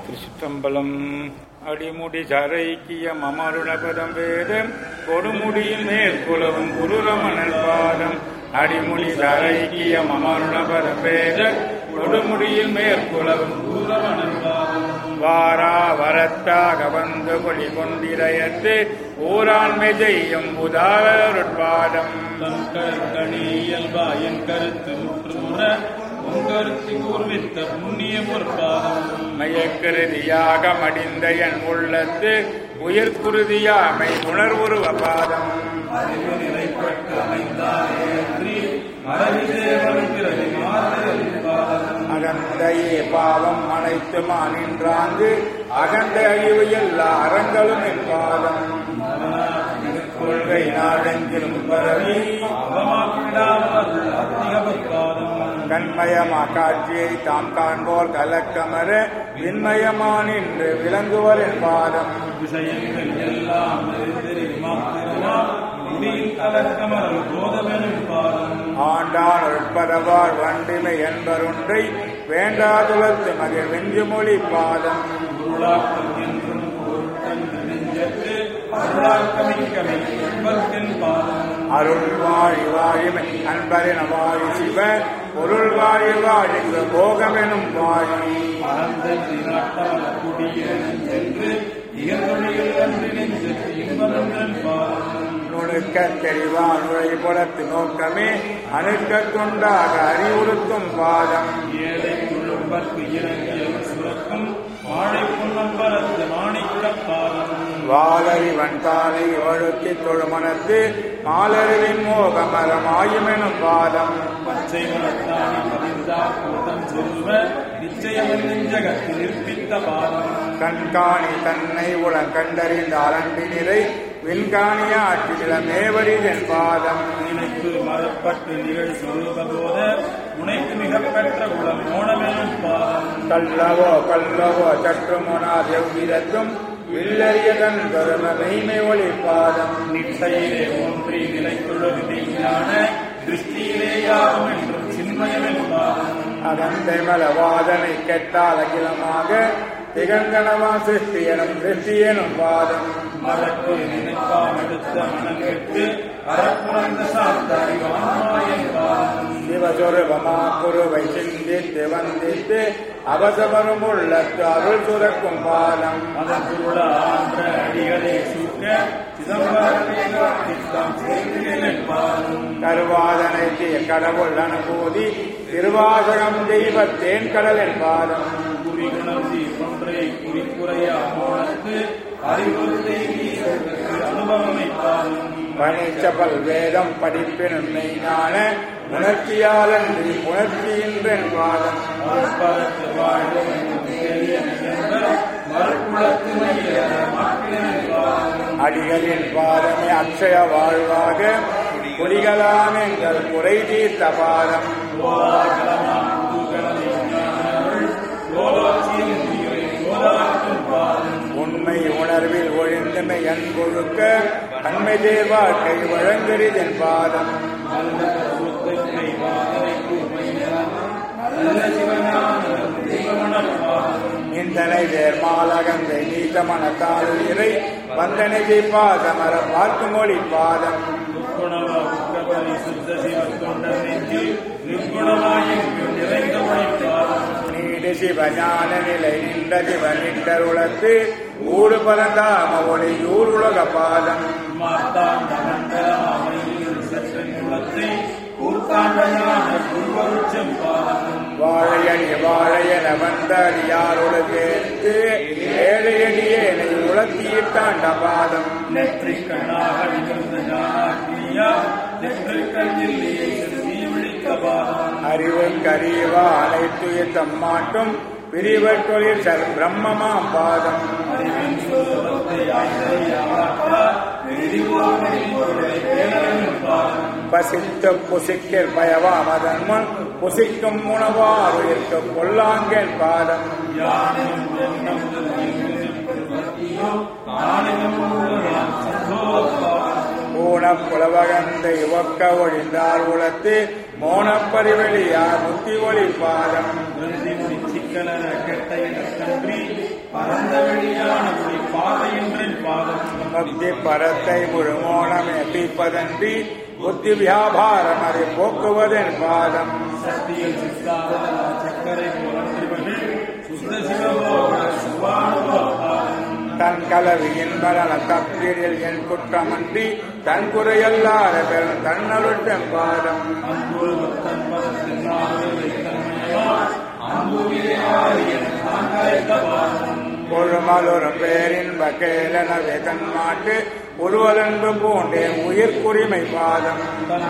திருச்சிற்றம்பலம் அடிமுடி சரைக்கியம் அமருணபதம் வேதம் கொடுமுடியின் மேற்குலவும் குருரமணன் பாதம் அடிமுடி சரைக்கியம் அமருணபதம் வேதம் கொடுமுடியில் மேற்குலவும் குருரமணன் பாதம் வாரா வரத்தாக வந்து கொடி கொண்டிரையத்து ஊராண்மை செய்யும் உதாரருட்பாதம் கணி இயல்பா என் கருத்து முற்றுமுற உன் கருத்து கூர்வித்த புண்ணிய பொற்பாதம் மயக்கருதியாக மடிந்த என் உள்ளத்து உயிர்குருதியாமை உணர்வுருவ பாதம் அறிவு நிலைப்பட்டு அமைந்தாரேன்றி மறவி தேவன் பிறகு மாறுதல் பாதம் அகந்தையே பாவம் அனைத்துமா நின்றாங்கு அகந்த அழிவு எல்லா அறங்களும் என் பாதம் கொள்கை நாடெங்கிலும் பரவி அவமாக்கிடாமல் அதிக பொற்பாதம் கண்மயமா காட்சியை தாம் காண்போர் கலக்கமர விண்மயமா நின்று விளங்குவர் என் பாதம் விஷயங்கள் எல்லாம் தெரியுமா முடியில் கலக்கமரல் போதமெனும் பாதம் ஆண்டான் உட்பதவார் வண்டிமை என்பருண்டை வேண்டாதுலத்து மகிழ் வெஞ்சுமொழி பாதம் பொருளாக்கம் என்றும் பொருட்கள் நெஞ்சத்து அருளாக்கமிக்கவை என்பர்க்கென் பாதம் அருள் வாழி வாழிமை அன்பரின வாழி சிவ பொருள் வாழி வாழிந்த போகமெனும் வாழி பரந்தன்றி நாட்டவன குடியேன் சென்று இயற்கையில் அன்று நெஞ்சத்து இன்பமென்றன் பாதம் நுணுக்க தெளிவா நுழை புலத்து நோக்கமே அணுக்க கொண்டாக அறிவுறுத்தும் பாதம் ஏழை குழும்பற்கு இறங்கிய சுரக்கும் வாழை புன்னம்பரத்து மாணிக்கப் பாதம் வாலறிவன் தானை வழுத்தி தொழுமனத்து மாலறிவின் மோகமரமாயுமெனும் பாதம் பச்சை மலத்தானி பதிந்தா கூட்டம் செல்வ நிச்சயம் நெஞ்சகத்தில் நிற்பித்த பாதம் கண்காணி தன்னை உடன் கண்டறிந்த அரண்டி நிறை விண்காணியாற்றி நிலமேவடிதன் பாதம் நினைப்பு மரப்பட்டு நிகழ் சொருப போத முனைக்கு மிக பெற்ற குலம் மோனமெனும் பாதம் கல்லவோ கல்லவோ சற்றுமுனார் எவ்விதத்தும் வில்லறியதன் பெரும மெய்மை ஒளி பாதம் நிச்சயிலே ஒன்றி நிலைத்துள்ளது மெய்ஞான திருஷ்டியிலே யாரும் என்றும் சின்மயமென் பாதம் அகந்தை மலவாதனை கெட்டால் அகிலமாக திகழ்கணவா சிருஷ்டி எனும் சிருஷ்டி எனும் பாதம் மறப்பு நினைப்பாம் எடுத்த மனம் கெட்டு அறப்புணர்ந்த சார்ந்த அறிவாமாயன் பாதம் சிவசுரபமா குருவை சிந்தித்து வந்தித்து அவசவரும் உள்ளத்து அருள் சுரக்கும் பாதம் அதன் பொருள ஆன்ற அடிகளை சூக்க சிதம்பரமே காட்டித்தாம் சேர்ந்தேன் பாதம் கருவாதனைக்கு கடவுள் அனுபூதி திருவாசகம் தெய்வத்தேன் கடலின் பாதம் குறிகுணர்த்தி ஒன்றை குறிக்குறையா மோனத்து அறிவுறுத்தை அனுபவமை பாதம் பணிச்சபல் வேதம் படிப்பினும் மெய்ஞான உணர்ச்சியாலன்றி உணர்ச்சியின்றன் பாதம் மறுபரத்து வாழும் எளிய நிகழ்வர் மறுக்குளத்து மைய மாற்றினன் பாதம் அடிகளின் பாதமே அக்ஷய வாழ்வாக குடிகளான எங்கள் குறை தீர்த்த பாதம் கோலாகலமாம் புதுகலனை ஞானருள் கோலோச்சியின் உயிரை கோலாக்கும் பாதம் உண்மை உணர்வில் ஒழிந்தமை அன்பொழுக்க அண்மை தேர்வாக்கை வழங்கரிதன் பாதம் நல்ல சொத்தை வாதனை கூர்மையான் நல்ல சிவஞான தெய்வமணப் பாதம் நிந்தனை தேர்மாலகந்தை நீத்தமனத்தால் இறை வந்தனை பாதமர பார்த்து மொழி பாதம் துக்குணவ உக்கபலி சுத்த சிவ தொண்டர் நெஞ்சில் நிர்குணமாயின் நிறைந்த உழைப்பாதம் நீடு சிவஞான நிலை நின்ற சிவனிட்டருளத்து ஊடு பரந்தாம ஒளி ஊர் உலக பாதம் மார்த்தாண்ட மண்டலமாமையில் சற்றன் குலத்தை கூர்த்தாண்ட ஞான குருவருச்சம் பாதம் வாழையடி வாழையன வந்த அடியாரோடு சேர்த்து ஏழையடியேனை உளத்தீட்டாண்ட பாதம் நெற்றிக் கண்ணாக நிகழ்ந்த ஞானாக்கினியா நெற்றிக் கண்ணில் நீ விழித்த பாதம் அறிவுக்கறிவா அனைத்துய தம்மாட்டும் பிரிவர் தொழில் சர் பிரம்மமாம் பாதம் அறிவின் சுரத்தை ஆசிரியாமாற்றா எரிவோரை பொருளை பேரன் பாதம் பசித்து புசிக்கில் பயவாமதன் முன் புசிக்கும் உணவாறு இருக்க பொல்லாங்கன் பாதம் யானும் எண்ணம் பக்தியோ ஆனந்தம் உள்ளதாம் சந்தோஷம் ஊனப் புலவகந்தை ஒக்க ஒழிந்தார் உளத்து மோனப்பரிவெளியார் முத்தி ஒளி பாதம் சிக்கலர கெட்ட இனத்தன்றி பரந்த வெளியான ஒளி பாதையின்றன் பாதம் முக்தி பரத்தை முழுமோனமே பிப்பதன்றி புத்தி வியாபாரம் அதை போக்குவதன் பாதம் சக்தியில் சித்தாத சக்கரை போலன்றிவது சுத்த சிவபோக சிவானுபவ பாதம் தன் கலவியின் பலன தப்பிரில் என் குற்றமன்றி தன் குறையல்லாத பெரும் தன்னருள் பாதம் அன்போடு பக்தன் பதத்தின் நாடு வைத்தன்மையா அன்புவிலே ஆரியன் தான் கரைத்த பாதம் பொழுமலொரும் பேரின் வகேலனவே தன் மாட்டு உருவலன்பு பூண்டேன் உயிர்க்குரிமை பாதம்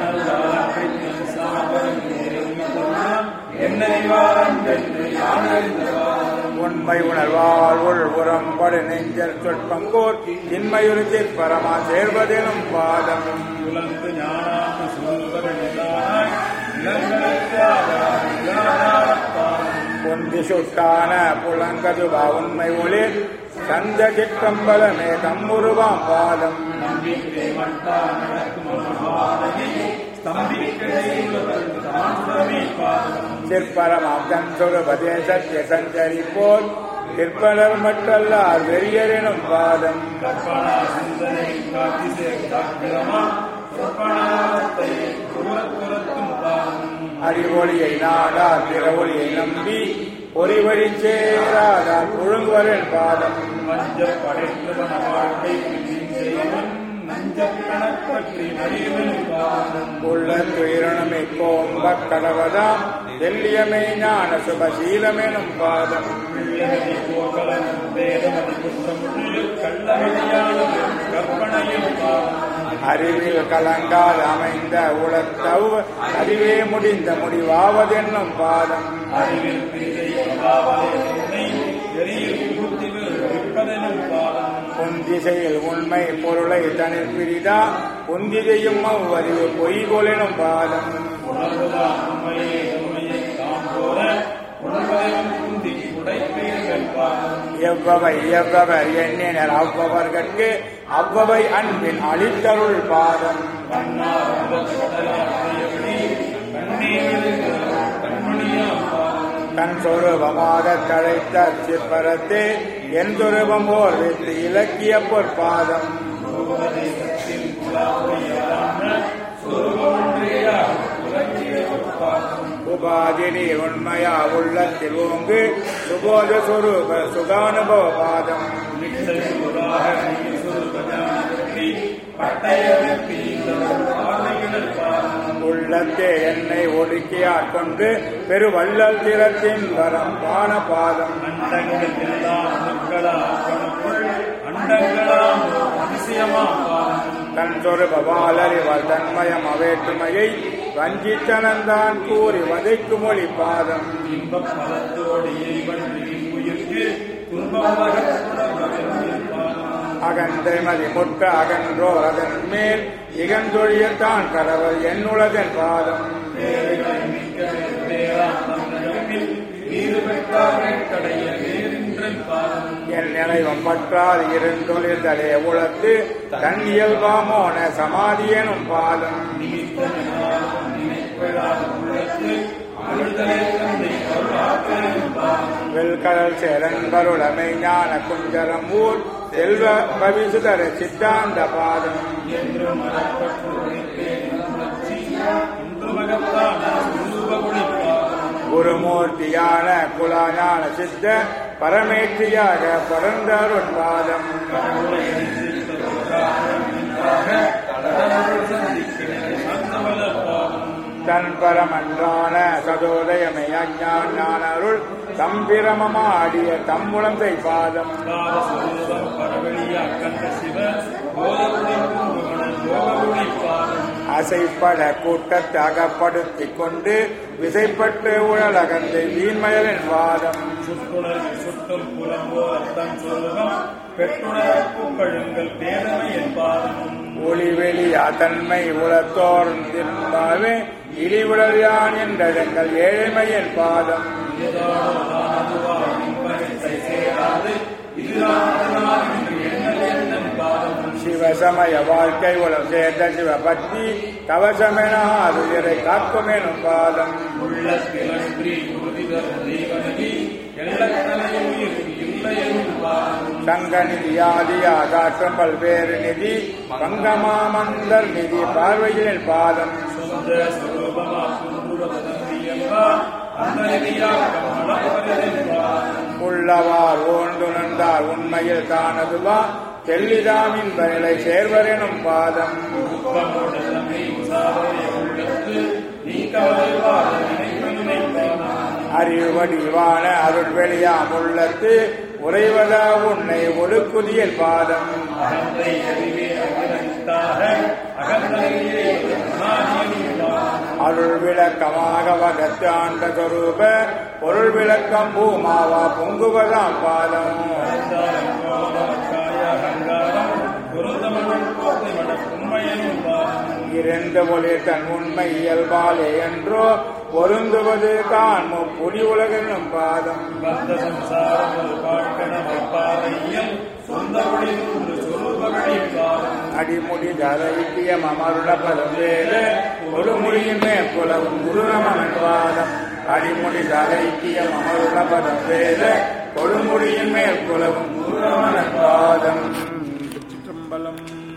என்ன நிவாரம் என்று யான் அறிந்தவாரம் உண்மை உணர்வால் உள் உரம்படு நெஞ்சல் சொற்பம் கோர் இன்மையுறுத்தி பரமா சேர்வதெனும் பாதம் உலர்ந்து ஞானாக்கு சொல்வதாய் இளங்களுக்கு ஆதாரம் இல்லாதாரத்தாரம் பொந்தி சுட்டான புலங்கதுபா உண்மை ஒளிர் சந்த சிற்றம்பலமே தம்முருவாம் பாதம் நம்பிக்கை மட்டா நடக்கும் மகாதையை ஸ்தம்பிக்க செய்வதற்கு தான் சுடமே பாதம் சிற்பரமாம் தன் சொருபதேசத்திய சஞ்சரிப்போல் சிற்பலர் மற்றல்லார் வெறியரெனும் பாதம் கற்பனா சிந்தனை காட்சி சேர்த்தாக்கிரமா சொற்பனாத்தை புறத்தும் பாதம் அறிவொளியை நாடார் பிறவொளியை நம்பி ஒளிவழி சேராதார் புழுங்குவரின் பாதம் மஞ்சள் படைத்தவன வாழ்க்கை செய்வன் நஞ்சப் கணப்பற்றி அறிவன் பாதம் உள்ள துயிரணுமை கோம்பக் கடவதாம் வெள்ளியமை ஞான சுபசீலமெனும் பாதம் பிள்ளைமதி போகலன் வேதமதி புத்தமுள்ளு கள்ளமதியானது கற்பனையும் பாதம் அறிவில் கலங்கால் அமைந்த உளத்தவ் அறிவே முடிந்த முடிவாவதென்னும் பாதம் அறிவில் பிரிதை அபாவலே உன்னை எரியில் புகுத்தி விற்பதெனும் பாதம் பொந்திசையில் உண்மை பொருளை தனில் பிரிதா பொந்திதையும் அவ்வறிவு பொய்கொலெனும் பாதம் உணர்வுதான் உண்மையே உண்மையை தாம் போல உணர்வதையும் குந்தி உடைப்பீர்கள் பாதம் எவ்வவை எவ்வவர் எண்ணினர் அவ்வவர்கட்கு அவ்வவை அன்பின் அளித்தருள் பாதம் கண்ணார் கடலாடையபடி கண்ணீரில் கண்மணியா பாதம் தன் சொரூபமாக தழைத்த சிற்பரத்தே என் சொரூபம் ஓர் வெற்றி இலக்கிய பொற்பாதம் தேசத்தில் புலாமையான சொருபமொன்றையா உலகிய பாதம் உபாதினி உண்மையா உள்ளத்தில் ஓங்கு சுபோத சொரூப சுகானுபவ பாதம் நிச்சய சுராக நீ சொருபஜானி பட்டய வெற்றி இந்த பார்வையிடல் பாதம் உள்ளத்தே என்னை ஒடுக்கியாற் கொண்டு பெருவள்ளல் திறத்தின் வரம் பான பாதம் அண்டங்கள் எல்லாம் அணுக்களா கணக்குள் அண்டங்களாம் அதிசயமா பாதம் தன் சொருபவாலறிவால் தன்மயம் அவேற்றுமையை வஞ்சித்தனந்தான் கூறி வதைக்கு மொழி பாதம் இன்பப் பலத்தோடு இறைவன் உயிர்க்கு துன்பமாக பாதம் அகந்தை மதி முட்ட அகன்றோர் அதன் மேல் இகந்தொழியத்தான் கடவுள் என்னுளதன் பாதம் பேரைகளை மிக்க பேராம் தன்னகமில் வீறு பெற்றார்கள் கடைய வேறின்றன் பாதம் என் நிலைவம் பற்றாது இருந்தொழில்தலே உளத்து தன் இயல்பாமோன சமாதியனும் பாதம் நிமித்தமெனாலும் நினைப்பெறாத உள்ளத்து அழுதலை தந்தை அருளாக்கலும் பாதம் வெல்கடல் சேரன்பருளமை ஞான குஞ்சரம் ஊர் செல்வ பவிசுதர சித்தாந்த பாதம் என்றும் மரப்பற்று உழைப்பேன் உணர்ச்சி இன்று மகத்தான சுரூபகுணி பாதம் குருமூர்த்தியான குலாஞான சித்த பரமேற்றியாக பரந்தருண் பாதம் கடவுளை அறிந்திருப்பதற்காக கடவுள் சந்திக்கிறேன் சந்தமல பாதம் தன் பரமன்றான சதோதயமை அஞ்ஞான் ஞானருள் தம்பிரமமாடிய தம்முழந்தை பாதம் பாதஸ்வரூபம் பரவழியா கண்ட சிவ போதகுடி குங்குமணன் யோககுடி பாதம் அசைப்பட கூட்டத்தை அகப்படுத்திக் கொண்டு விசைப்பட்டு உழலகந்து வீண்மயலின் வாதம் சுற்றுணர்வு சுட்டும் புலம்போர் தன் சொருகம் பெற்றுணர் பூக்கழுங்கள் பேரவை என் பாதமும் ஒளிவெளியா தன்மை உளத்தோறும் திரும்பாவே இழிவுடல் யான் என்றெங்கள் ஏழைமையின் பாதம் இதுதானோ நான் அதுவா இன்பகத்தை சேராது இதுதான் அதுதான் என்று எண்ணல் எண்ணன் பாதமும் சிவசமய வாழ்க்கை உலம் சேர்ந்த சிவபக்தி கவசமென அதுயரை காக்குமெனும் பாதம் உள்ளத்திலன்றி உறுதிதர் தெய்வனதி எள்ளத்தனை உயிர் இல்லையெனும் சங்க நிதி ஆதியா காற்றம் பல்வேறு நிதி பங்கமாமந்தர் நிதி பார்வையில் பாதம் சொந்த சுரூபமா குன்றுவதந்தியம்பா அந்த நிதியாக்கமான பரிதிப்பான் உள்ளவார் ஓண்டுணர்ந்தார் உண்மையில் தானதுவா தெல்லிதாமின் நிலை சேர்வரெனும் பாதம் உப்பமோடு தன்னை உசாரைய உள்ளத்து நீக்கவருவாத நினைவு நினைப்பானான் அறிவடிவான அருள் வெளியாம் உள்ளத்து உறைவதா உன்னை ஒடுக்குதியல் பாதம் அகந்தை அறிவே அகிரனித்தாக அகந்தையே குணாதியுள்ளான் அருள் விளக்கமாக வகத்து ஆண்ட சொரூப பொருள் விளக்கம் பூமாவா பொங்குவதாம் பாதம் அகந்தாரம் கோபமக்காய அகங்காரம் குருந்தமனம் கோத்தை மட உண்மையனும் பாதம் இறந்த ஒளி தன் உண்மை இயல்பாலே என்றோ பொருந்துவது தான் முப்புடி உலகெனும் பாதம் பந்த சம்சாரம் பாட்கணமை பாதையில் சொந்த ஒளி நூறு சொரூப வெளிப்பாதம் அடிமுடி தரைக்கியம் அமருள பதவேத ஒரு முடியின் மேல் குலவும் குருநமன் பாதம் அடிமுடி தரைக்கியம் அமருள பதவேத கொடுமுடியின் மேல் குலவும்